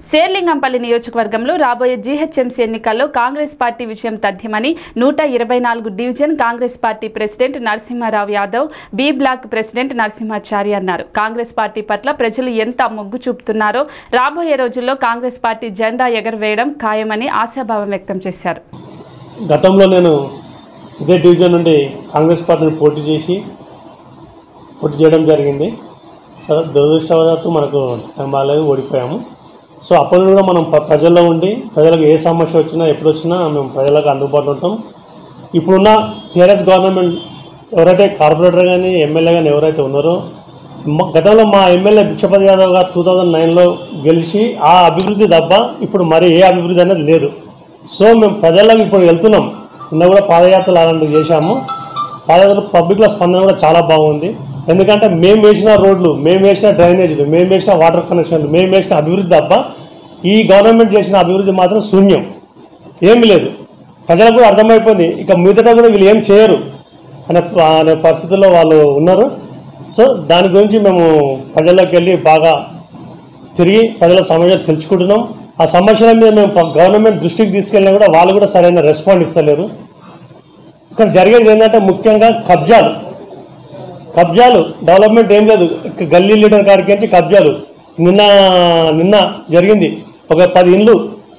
శేర్లింగంపల్లి నియోజకవర్గంలో రాబోయే జీహెచ్ఎంసీ ఎన్నికల్లో కాంగ్రెస్ పార్టీ విజయం తథ్యమని నూట ఇరవై నాలుగు division Congress party president Narasimharao Yadav B block president Narasimhachari అన్నారు కాంగ్రెస్ పార్టీ పట్ల ప్రజలు ఎంత మొగ్గు చూపుతున్నారో రాబోయే రోజుల్లో కాంగ్రెస్ పార్టీ జెండా ఎగరవేయడం ఖాయమని ఆశాభావం వ్యక్తం చేశారు గతంలో నేను ఇదే డివిజన్ నుండి కాంగ్రెస్ పార్టీని పోటీ చేసి పోటీ చేయడం జరిగింది సరే దురదృష్టవశాత్తు మనకు టైం బాగాలేదు ఓడిపోయాము సో అప్పటి నుండి కూడా మనం ప్ర- ప్రజల్లో ఉండి ప్రజలకు ఏ సమస్య వచ్చినా ఎప్పుడు వచ్చినా మేము ప్రజలకు అందుబాటులో ఉంటాం ఇప్పుడున్న టీఆర్ఎస్ గవర్నమెంట్ ఎవరైతే కార్పొరేటర్ కానీ ఎమ్మెల్యే కానీ ఎవరైతే ఉన్నారో మ- గతంలో మా ఎమ్మెల్యే భిక్షపతి యాదవ్ గారు టూ థౌజండ్ నైన్లో గెలిచి ఆ అభివృద్ధి తప్ప ఇప్పుడు మరి ఏ అభివృద్ధి అనేది లేదు సో మేము ప్రజల్లోకి ఇప్పుడు వెళ్తున్నాం నిన్న కూడా పాదయాత్రలు అలాంటివి చేశాము పాదయాత్ర పబ్లిక్లో స్పందన కూడా చాలా బాగుంది ఎందుకంటే మేము వేసిన రోడ్లు మేము వేసిన డ్రైనేజీలు మేము వేసిన వాటర్ కనెక్షన్లు మేము వేసిన అభివృద్ధి తప్ప ఈ గవర్నమెంట్ చేసిన అభివృద్ధి మాత్రం శూన్యం ఏమీ లేదు ప్రజలకు కూడా అర్థమైపోయింది ఇక మీదట కూడా వీళ్ళు ఏం చేయరు అనే అనే పరిస్థితుల్లో వాళ్ళు ఉన్నారు సో దాని గురించి మేము ప్రజల్లోకి వెళ్ళి బాగా తిరిగి ప్రజల సమస్యలు తెలుసుకుంటున్నాం ఆ సమస్యల మీద మేము ప- గవర్నమెంట్ దృష్టికి తీసుకెళ్ళినా కూడా వాళ్ళు కూడా సరైన రెస్పాండ్ ఇస్తలేరు ఇక్కడ జరిగేది ఏంటంటే ముఖ్యంగా కబ్జాలు కబ్జాలు డెవలప్మెంట్ ఏం లేదు ఇక గల్లీ లీడర్ కాడికి నుంచి కబ్జాలు నిన్న నిన్న జరిగింది ఒక పది ఇండ్లు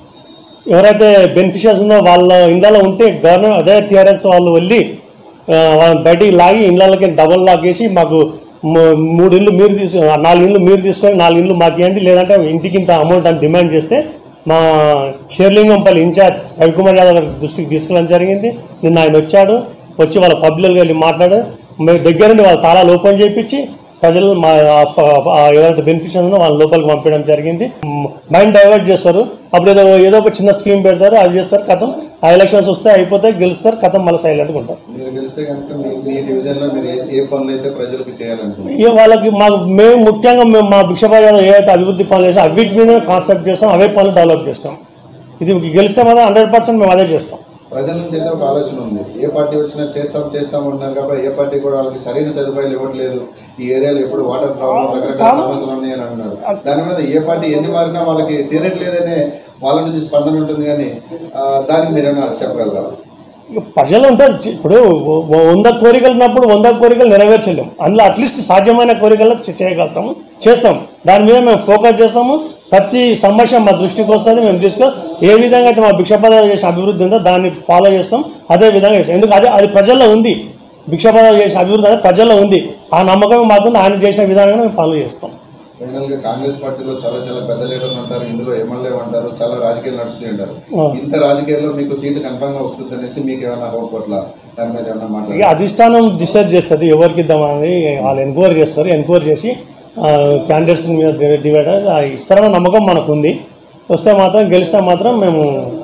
ఎవరైతే బెనిఫిషియర్స్ ఉన్నో వాళ్ళ ఇండ్లలో ఉంటే గవర్నమెంట్ అదే టీఆర్ఎస్ వాళ్ళు వెళ్ళి ఆ, వాళ్ళని బయటికి లాగి ఇండ్లకి డబల్ లాక్ వేసి మాకు మూ- మూడు ఇల్లు మీరు తీసు నాలుగు ఇల్లు మీరు తీసుకొని నాలుగు ఇల్లు మాకు ఇవ్వండి లేదంటే ఇంటికి ఇంత అమౌంట్ అని డిమాండ్ చేస్తే మా షేర్లింగంపల్లి ఇన్ఛార్జ్ రవికుమార్ యాదవ్ గారి దృష్టికి తీసుకెళ్ళడం జరిగింది నిన్న ఆయన వచ్చాడు వచ్చి వాళ్ళ పబ్లిక్గా వెళ్ళి మాట్లాడు మేము దగ్గరుండి వాళ్ళ తాళాలు ఓపెన్ చేయించి ప్రజలు మా ఆ ప- ఆ ఎవరైతే బెనిఫిషియర్ ఉందో వాళ్ళ లోపలికి పంపించడం జరిగింది మైండ్ డైవర్ట్ చేస్తారు అప్పుడు ఏదో ఏదో ఒక చిన్న స్కీమ్ పెడతారు అవి చేస్తారు కథం ఆ ఎలక్షన్స్ వస్తే అయిపోతే గెలుస్తారు కథం మళ్ళీ సైలెంట్గా ఉంటారు మీరు గెలిస్తే కనుక మీ మీ డివిజన్లో మీరు ఏ ఏ పనులు అయితే ప్రజలకు చేయాలనుకుంటున్నారు ఇక వాళ్ళకి మాకు మేము ముఖ్యంగా మేము మా భిక్షపాదాలు ఏవైతే అభివృద్ధి పనులు చేస్తాం అవిటి మీద కాన్సెప్ట్ చేస్తాం అవే పనులు డెవలప్ చేస్తాం ఇది గెలిస్తే మాత్రం హండ్రెడ్ పర్సెంట్ మేము అదే చేస్తాం ప్రజల నుంచి అయితే ఒక ఆలోచన ఉంది ఏ పార్టీ వచ్చినా చేస్తాం చేస్తాం అంటున్నారు కాబట్టి ఏ పార్టీ కూడా వాళ్ళకి సరైన సదుపాయాలు ఇవ్వట్లేదు ఈ ఏరియాలో ఎప్పుడు వాటర్ ప్రాబ్లం రకరకాల సమస్యలు ఉన్నాయని అంటున్నారు దాని మీద ఏ పార్టీ ఎన్ని మారినా వాళ్ళకి తీరట్లేదనే వాళ్ళ నుంచి స్పందన ఉంటుంది కానీ ఆ, దానికి మీరేమైనా చెప్పగలరా ఇక ప్రజలు ఉంటారు చి- ఇప్పుడు వ- వ- వంద కోరికలు ఉన్నప్పుడు వంద కోరికలు నెరవేర్చలేము అందులో అట్లీస్ట్ సాధ్యమైన కోరికలు చే- చేయగలుగుతాము చేస్తాం దాని మీద మేము ఫోకస్ చేస్తాము ప్రతి సమస్య మా దృష్టికి వస్తుంది మేము తీసుకో ఏ విధంగా అయితే మా భిక్షపదాలు చేసే అభివృద్ధి ఉందో దాన్ని ఫాలో చేస్తాం అదే విధంగా చేస్తాం ఎందుకు అదే అది ప్రజల్లో ఉంది భిక్షపదాలు చేసే అభివృద్ధి అనేది ప్రజల్లో ఉంది ఆ నమ్మకం మాకుంది ఆయన చేసిన విధానంగా మేము పనులు చేస్తాం ఫైనల్ గా కాంగ్రెస్ పార్టీలో చాలా చాలా పెద్ద లీడర్లు ఉంటారు ఇందులో ఎమ్మెల్యే ఉంటారు చాలా రాజకీయాలు నడుస్తూ ఉంటారు ఆ. ఇంత రాజకీయాల్లో మీకు సీటు కన్ఫర్మ్ గా వస్తుంది అనేసి మీకు ఏమైనా హోప్ పట్ల దాని మీద ఏమైనా ఇక మాట్లాడారు అధిష్టానం డిసైడ్ చేస్తుంది ఎవరికి ఇద్దామని వాళ్ళు ఎంక్వైరీ చేస్తారు ఎంక్వైరీ చేసి క్యాండిడేట్స్ మీద డి- డివైడ్ అయ్యి, ఆ ఇస్తారన్న నమ్మకం మనకు ఉంది వస్తే మాత్రం గెలిస్తే మాత్రం మేము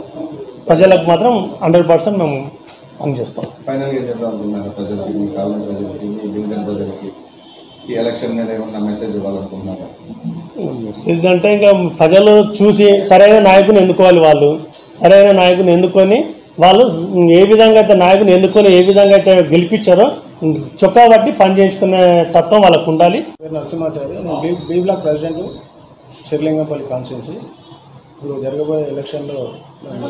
ప్రజలకు మాత్రం హండ్రెడ్ పర్సెంట్ మేము పనిచేస్తాం ఫైనల్ గా ఏం చెప్దాం అనుకున్నారు ప్రజలకి మీ కాలం ప్రజలకి మీ డివిజన్ ప్రజలకి ఈ ఎలక్షన్ మీద ఏమన్నా మెసేజ్ ఇవ్వాలనుకుంటున్నారా మెసేజ్ అంటే ఇంకా ప్రజలు చూసి సరైన నాయకుని ఎన్నుకోవాలి వాళ్ళు సరైన నాయకుని ఎన్నుకొని వాళ్ళు ఏ విధంగా అయితే నాయకుని ఎన్నుకొని ఏ విధంగా అయితే గెలిపించారో చొక్కా బట్టి పని చేయించుకునే తత్వం వాళ్ళకు ఉండాలి పేరు నరసింహాచారి నేను B B block president Serilingampally constituency ఇప్పుడు జరగబోయే ఎలక్షన్లో మేము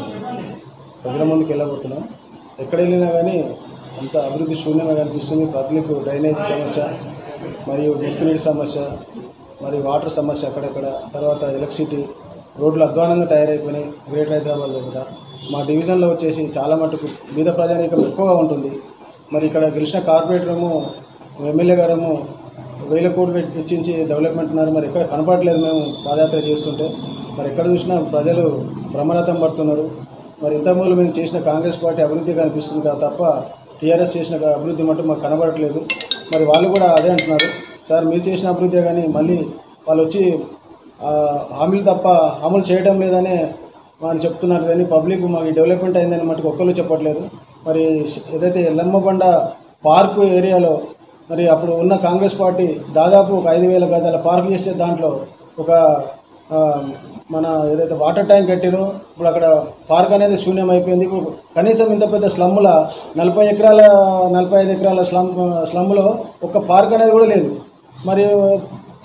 ప్రజల ముందుకు వెళ్ళబోతున్నాం ఎక్కడ వెళ్ళినా కానీ అంత అభివృద్ధి శూన్యంగా కనిపిస్తుంది పబ్లిక్ డ్రైనేజ్ సమస్య మరియు మురుగునీటి సమస్య మరియు వాటర్ సమస్య అక్కడక్కడ తర్వాత ఎలక్ట్రిసిటీ రోడ్లు అధ్వానంగా తయారైపోయినాయి గ్రేటర్ హైదరాబాద్ దగ్గర మా డివిజన్లో వచ్చేసి చాలా మటుకు బీద ప్రజానీకం ఎక్కువగా ఉంటుంది మరి ఇక్కడ గెలిచిన కార్పొరేటర్ ఏమో ఎమ్మెల్యే గారేమో వేల కోట్లు పెట్టి వెచ్చించి డెవలప్మెంట్ ఉన్నారు మరి ఎక్కడ కనపడలేదు మేము పాదయాత్ర చేస్తుంటే మరి ఎక్కడ చూసినా ప్రజలు బ్రహ్మరథం పడుతున్నారు మరి ఇంతకుముందు మేము చేసిన కాంగ్రెస్ పార్టీ అభివృద్ధి కనిపిస్తుంది కదా తప్ప టీఆర్ఎస్ చేసిన అభివృద్ధి మటు మాకు కనబడట్లేదు మరి వాళ్ళు కూడా అదే అంటున్నారు సార్ మీరు చేసిన అభివృద్ధి కానీ మళ్ళీ వాళ్ళు వచ్చి ఆ, హామీలు తప్ప అమలు చేయడం లేదనే అని చెప్తున్నారు కానీ పబ్లిక్ మాకు డెవలప్మెంట్ అయిందని మటుకు ఒక్కరు చెప్పట్లేదు మరి ఏదైతే ఎల్లమ్మబండ పార్కు ఏరియాలో మరి అప్పుడు ఉన్న కాంగ్రెస్ పార్టీ దాదాపు ఒక ఐదు వేల గజాల పార్క్ చేసే దాంట్లో ఒక ఆ, మన ఏదైతే వాటర్ ట్యాంక్ కట్టిరో ఇప్పుడు అక్కడ పార్క్ అనేది శూన్యం అయిపోయింది ఇప్పుడు కనీసం ఇంత పెద్ద స్లమ్ముల నలభై ఎకరాల నలభై ఐదు ఎకరాల స్లమ్ స్లమ్లో ఒక పార్క్ అనేది కూడా లేదు మరి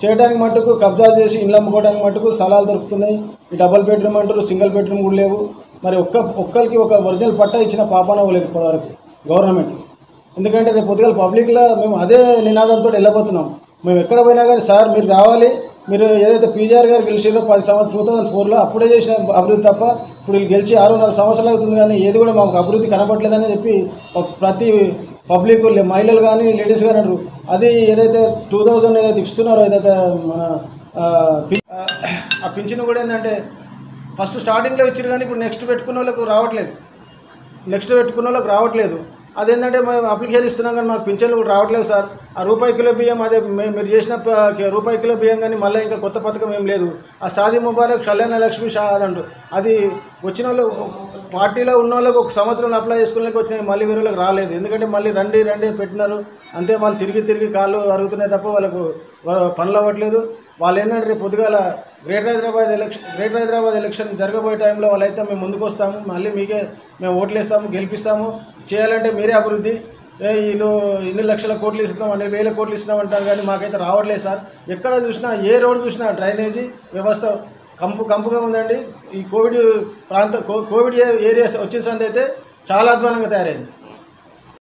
చేయడానికి మటుకు కబ్జా చేసి ఇల్లు అమ్ముకోవడానికి మటుకు స్థలాలు దొరుకుతున్నాయి ఈ డబుల్ బెడ్రూమ్ అంటారు సింగిల్ బెడ్రూమ్ కూడా లేవు మరి ఒక్క ఒక్కరికి ఒక ఒరిజినల్ పట్టా ఇచ్చిన పాపన లేదు ఇప్పటివరకు గవర్నమెంట్ ఎందుకంటే రేపు పొద్దుగాల పబ్లిక్లో మేము అదే నినాదంతో వెళ్ళబోతున్నాం మేము ఎక్కడ పోయినా కానీ సార్ మీరు రావాలి మీరు ఏదైతే పీజీఆర్ గారు గెలిచారో పది సంవత్సరం టూ థౌసండ్ ఫోర్లో అప్పుడే చేసిన అభివృద్ధి తప్ప ఇప్పుడు వీళ్ళు గెలిచి ఆరున్నర సంవత్సరాలు అవుతుంది కానీ ఏది కూడా మాకు అభివృద్ధి కనబడలేదని చెప్పి ప- ప్రతి పబ్లిక్ మహిళలు కానీ లేడీస్ కానీ అంటారు అది ఏదైతే టూ థౌజండ్ ఏదైతే ఇస్తున్నారో ఏదైతే మన ఆ, పి- ఆ, ఆ పింఛన్ కూడా ఏంటంటే ఫస్ట్ స్టార్టింగ్లో ఇచ్చారు కానీ ఇప్పుడు నెక్స్ట్ పెట్టుకున్న వాళ్ళకు రావట్లేదు నెక్స్ట్ పెట్టుకున్న వాళ్ళకి రావట్లేదు అదేంటంటే మేము అప్లికేషన్ ఇస్తున్నాం కానీ మాకు పింఛన్లు కూడా రావట్లేదు సార్ ఆ రూపాయి కిలో బియ్యం అదే మే- మీరు చేసిన ప- రూపాయి కిలో బియ్యం కానీ మళ్ళీ ఇంకా కొత్త పథకం ఏం లేదు ఆ సాది ముబారక్ కళ్యాణ లక్ష్మి షా అదంటూ అది వచ్చిన వాళ్ళు పార్టీలో ఉన్న వాళ్ళకి ఒక సంవత్సరం అప్లై చేసుకునే వచ్చినాయి మళ్ళీ వేరే వాళ్ళకి రాలేదు ఎందుకంటే మళ్ళీ రండి రండి పెట్టినారు అంతే మళ్ళీ తిరిగి తిరిగి కాళ్ళు అరుగుతున్నాయి తప్ప వాళ్ళకు వా- పనులు అవ్వట్లేదు వాళ్ళు ఏంటంటే రేపు పొద్దుగాల greater Hyderabad election greater Hyderabad election జరగబోయే టైంలో వాళ్ళైతే మేము ముందుకు వస్తాము మళ్ళీ మీకే మేము ఓట్లు వేస్తాము గెలిపిస్తాము చేయాలంటే మీరే అభివృద్ధి ఏ వీళ్ళు ఇన్ని లక్షల కోట్లు ఇస్తున్నాం అన్ని వేల కోట్లు ఇస్తున్నాం అంటారు కానీ మాకైతే రావట్లేదు సార్ ఎక్కడ చూసినా ఏ రోడ్ చూసినా డ్రైనేజీ వ్యవస్థ కంపు కంపుగా ఉందండి ఈ కోవిడ్ ప్రాంత కో- కోవిడ్ ఏ- ఏరియాస్ వచ్చిన సంది అయితే చాలా అధ్వానంగా తయారైంది